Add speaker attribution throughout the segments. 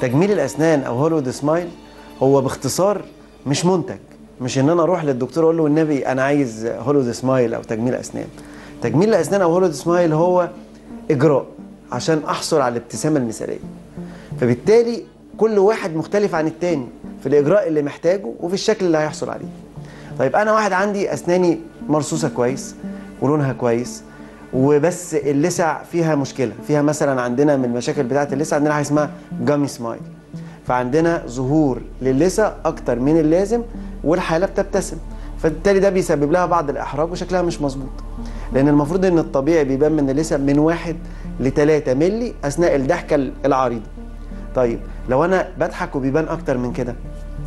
Speaker 1: تجميل الاسنان او هوليوود سمايل هو باختصار مش منتج مش ان انا اروح للدكتور اقول له والنبي انا عايز هوليوود سمايل او تجميل اسنان تجميل الاسنان او هوليوود سمايل هو اجراء عشان احصل على الابتسامه المثاليه فبالتالي كل واحد مختلف عن التاني في الاجراء اللي محتاجه وفي الشكل اللي هيحصل عليه طيب انا واحد عندي اسناني مرصوصه كويس ولونها كويس وبس اللسع فيها مشكله فيها مثلا عندنا من المشاكل بتاعه اللسع عندنا حاجه اسمها جامي سمايل فعندنا ظهور للسع اكتر من اللازم والحاله بتبتسم فبالتالي ده بيسبب لها بعض الاحراج وشكلها مش مظبوط لان المفروض ان الطبيعي بيبان من اللسع من واحد ل 3 مللي اثناء الضحكه العريضه طيب لو انا بضحك وبيبان اكتر من كده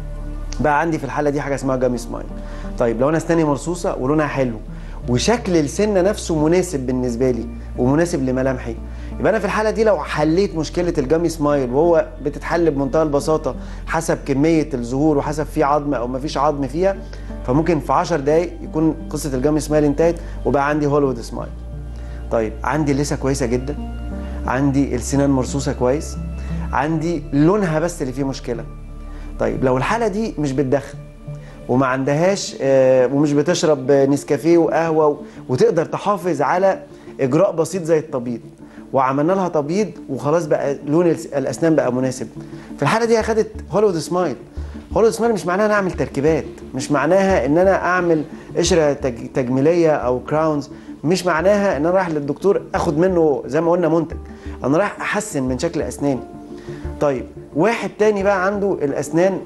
Speaker 1: بقى عندي في الحاله دي حاجه اسمها جامي سمايل طيب لو انا اسناني مرصوصه ولونها حلو وشكل السنه نفسه مناسب بالنسبه لي ومناسب لملامحي يبقى انا في الحاله دي لو حليت مشكله الجامي سمايل وهو بتتحل بمنتهى البساطه حسب كميه الظهور وحسب في عظم او ما فيش عظم فيها فممكن في 10 دقائق يكون قصه الجامي سمايل انتهت وبقى عندي هوليوود سمايل طيب عندي اللثه كويسه جدا عندي السنان مرصوصه كويس عندي لونها بس اللي فيه مشكله طيب لو الحاله دي مش بتدخن وما عندهاش آه، ومش بتشرب نسكافيه وقهوه و- وتقدر تحافظ على اجراء بسيط زي التبييض وعملنا لها تبييض وخلاص بقى لون الس- الاسنان بقى مناسب في الحاله دي اخدت هوليوود سمايل هوليوود سمايل مش معناها ان اعمل تركيبات مش معناها ان انا اعمل قشره تج- تجميليه او كراونز مش معناها ان انا رايح للدكتور اخد منه زي ما قلنا منتج انا رايح احسن من شكل اسناني طيب واحد تاني بقى عنده الاسنان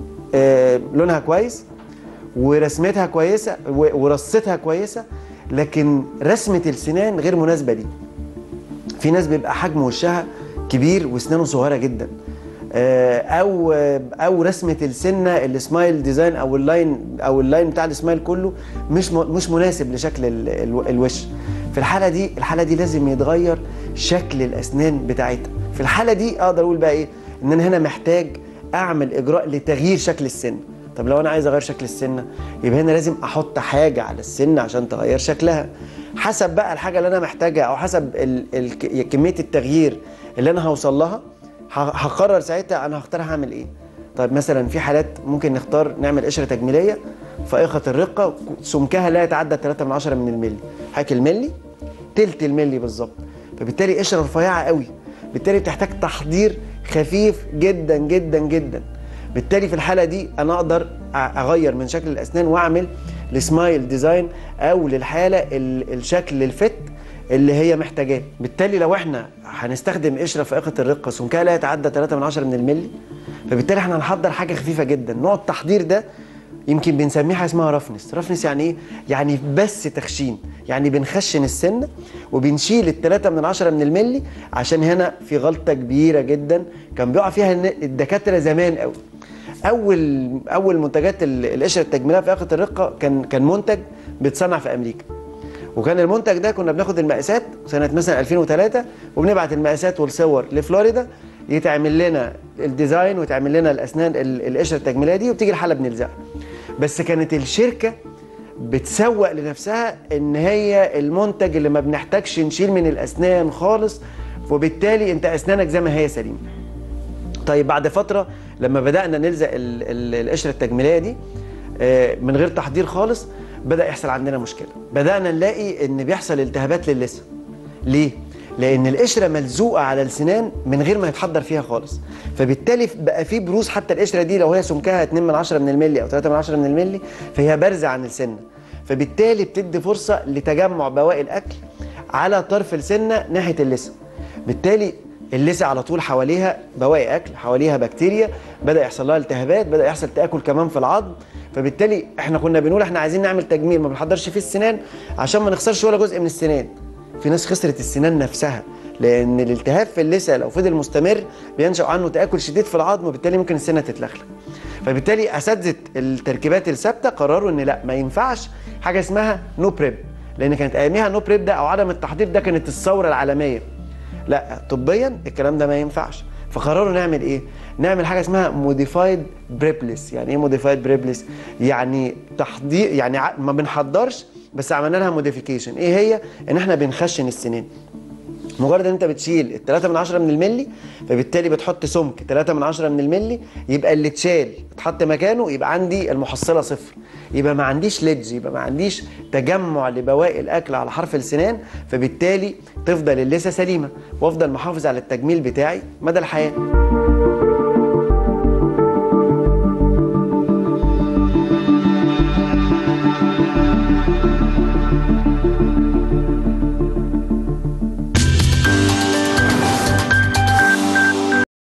Speaker 1: آه، لونها كويس ورسمتها كويسه و- ورصتها كويسه لكن رسمه السنان غير مناسبه ليه في ناس بيبقى حجم وشها كبير واسنانه صغيره جدا آه، او او رسمه السنه السمايل ديزاين او اللاين او اللاين بتاع السمايل كله مش م- مش مناسب لشكل ال- ال- الوش في الحاله دي الحاله دي لازم يتغير شكل الاسنان بتاعتها في الحاله دي اقدر اقول بقى ايه ان انا هنا محتاج اعمل اجراء لتغيير شكل السن طب لو انا عايز اغير شكل السنه يبقى هنا لازم احط حاجه على السنه عشان تغير شكلها حسب بقى الحاجه اللي انا محتاجها او حسب ال ال كميه التغيير اللي انا هوصل لها ه- هقرر ساعتها انا هختار هعمل ايه طيب مثلا في حالات ممكن نختار نعمل قشره تجميليه فائقه الرقه سمكها لا يتعدى 3 من 10 من الملي حضرتك الملي تلت الملي بالظبط فبالتالي قشره رفيعه قوي بالتالي بتحتاج تحضير خفيف جدا جدا جدا بالتالي في الحاله دي انا اقدر أ- اغير من شكل الاسنان واعمل السمايل ديزاين او للحاله ال- الشكل الفت اللي هي محتاجاه بالتالي لو احنا هنستخدم قشره فائقه الرقه سمكها لا يتعدى 3 من 10 من الملي فبالتالي احنا هنحضر حاجه خفيفه جدا نوع التحضير ده يمكن بنسميها حاجه اسمها رفنس رفنس يعني ايه يعني بس تخشين يعني بنخشن السنه وبنشيل التلاتة من عشرة من الملي عشان هنا في غلطه كبيره جدا كان بيقع فيها الن- الدكاتره زمان قوي اول اول منتجات ال- القشره التجميليه في اخره الرقه كان كان منتج بيتصنع في امريكا وكان المنتج ده كنا بناخد المقاسات سنه مثلا 2003 وبنبعت المقاسات والصور لفلوريدا يتعمل لنا الديزاين ويتعمل لنا الاسنان ال- القشره التجميليه دي وبتيجي الحاله بنلزقها بس كانت الشركه بتسوق لنفسها ان هي المنتج اللي ما بنحتاجش نشيل من الاسنان خالص وبالتالي انت اسنانك زي ما هي سليمه طيب بعد فتره لما بدانا نلزق ال- ال- القشره التجميليه دي آه، من غير تحضير خالص بدا يحصل عندنا مشكله بدانا نلاقي ان بيحصل التهابات للثه ليه لان القشره ملزوقه على السنان من غير ما يتحضر فيها خالص فبالتالي بقى في بروز حتى القشره دي لو هي سمكها 2 من 10 من الملي او 3 من 10 من الملي فهي بارزه عن السنه فبالتالي بتدي فرصه لتجمع بواقي الاكل على طرف السنه ناحيه اللثه بالتالي اللثه على طول حواليها بواقي اكل حواليها بكتيريا بدا يحصل لها التهابات بدا يحصل تاكل كمان في العظم فبالتالي احنا كنا بنقول احنا عايزين نعمل تجميل ما بنحضرش فيه السنان عشان ما نخسرش ولا جزء من السنان في ناس خسرت السنان نفسها لان الالتهاب في اللثه لو فضل مستمر بينشا عنه تاكل شديد في العظم وبالتالي ممكن السنه تتلخلخ فبالتالي اساتذه التركيبات الثابته قرروا ان لا ما ينفعش حاجه اسمها نو بريب لان كانت اياميها نو بريب ده او عدم التحضير ده كانت الثوره العالميه لا طبيا الكلام ده ما ينفعش فقرروا نعمل ايه نعمل حاجه اسمها موديفايد بريبلس يعني ايه موديفايد بريبلس يعني تحضير يعني ع- ما بنحضرش بس عملنا لها موديفيكيشن ايه هي ان احنا بنخشن السنان مجرد ان انت بتشيل ال 3 من 10 من الملي فبالتالي بتحط سمك 3 من 10 من الملي يبقى اللي اتشال اتحط مكانه يبقى عندي المحصله صفر يبقى ما عنديش ليدج يبقى ما عنديش تجمع لبواقي الاكل على حرف السنان فبالتالي تفضل اللثه سليمه وافضل محافظ على التجميل بتاعي مدى الحياه